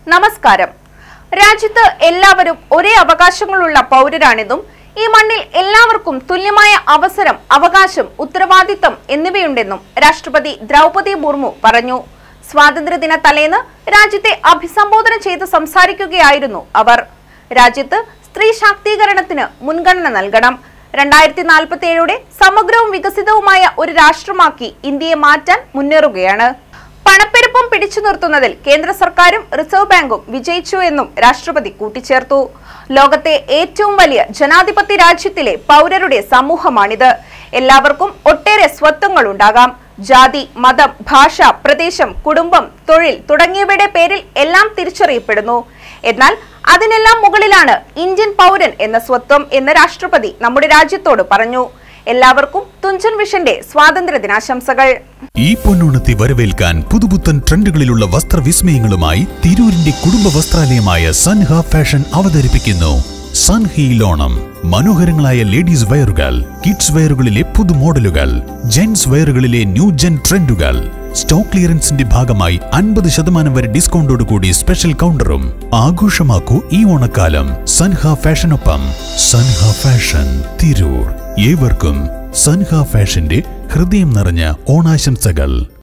നമസ്കാരം രാജ്യത്ത് എല്ലാവരും ഒരേ അവകാശങ്ങളുള്ള പൗരരാണെന്നും ഈ മണ്ണിൽ എല്ലാവർക്കും തുല്യമായ അവസരം അവകാശം ഉത്തരവാദിത്തം എന്നിവയുണ്ടെന്നും രാഷ്ട്രപതി ദ്രൗപദി മുർമു പറഞ്ഞു സ്വാതന്ത്ര്യദിന തലേന്ന് രാജ്യത്തെ അഭിസംബോധന ചെയ്ത് സംസാരിക്കുകയായിരുന്നു അവർ രാജ്യത്ത് സ്ത്രീ ശാക്തീകരണത്തിന് മുൻഗണന നൽകണം രണ്ടായിരത്തി നാൽപ്പത്തി ഏഴോടെ സമഗ്രവും വികസിതവുമായ ഒരു രാഷ്ട്രമാക്കി ഇന്ത്യയെ മാറ്റാൻ മുന്നേറുകയാണ് പണപ്പെരുപ്പം പിടിച്ചു നിർത്തുന്നതിൽ കേന്ദ്ര സർക്കാരും റിസർവ് ബാങ്കും വിജയിച്ചു എന്നും രാഷ്ട്രപതി കൂട്ടിച്ചേർത്തു ലോകത്തെ ഏറ്റവും വലിയ ജനാധിപത്യ രാജ്യത്തിലെ പൗരരുടെ സമൂഹമാണിത് എല്ലാവർക്കും ഒട്ടേറെ സ്വത്വങ്ങൾ ഉണ്ടാകാം ജാതി മതം ഭാഷ പ്രദേശം കുടുംബം തൊഴിൽ തുടങ്ങിയവയുടെ പേരിൽ എല്ലാം തിരിച്ചറിയപ്പെടുന്നു എന്നാൽ അതിനെല്ലാം മുകളിലാണ് ഇന്ത്യൻ പൗരൻ എന്ന സ്വത്വം എന്ന് രാഷ്ട്രപതി നമ്മുടെ രാജ്യത്തോട് പറഞ്ഞു എല്ലാവർക്കും തുഞ്ചൻ വിഷന്റെ സ്വാതന്ത്ര്യ ദിനാശംസകൾ ഈ പൊന്നോണത്തെ വരവേൽക്കാൻ പുതുപുത്തൻ ട്രെൻഡുകളിലുള്ള വസ്ത്രവിസ്മയങ്ങളുമായി തിരൂരിന്റെ കുടുംബ വസ്ത്രാലയമായ സൻഹ ഫാഷൻ അവതരിപ്പിക്കുന്നു സൺഹീലോണം മനോഹരങ്ങളായ ലേഡീസ് വെയറുകൾ കിഡ്സ് വെയറുകളിലെ പുതു മോഡലുകൾ ജെന്റ്സ് വെയറുകളിലെ ന്യൂ ജെൻ ട്രെൻഡുകൾ സ്റ്റോക്ക് ക്ലിയറൻസിന്റെ ഭാഗമായി അൻപത് ശതമാനം വരെ ഡിസ്കൗണ്ടോട് കൂടി സ്പെഷ്യൽ കൗണ്ടറും ആഘോഷമാക്കൂ ഈ ഓണക്കാലം സൻഹ ഫാഷനൊപ്പം സൻഹ ഫാഷൻ തിരൂർ ഏവർക്കും സൻഹ ഫാഷന്റെ ഹൃദയം നിറഞ്ഞ ഓണാശംസകൾ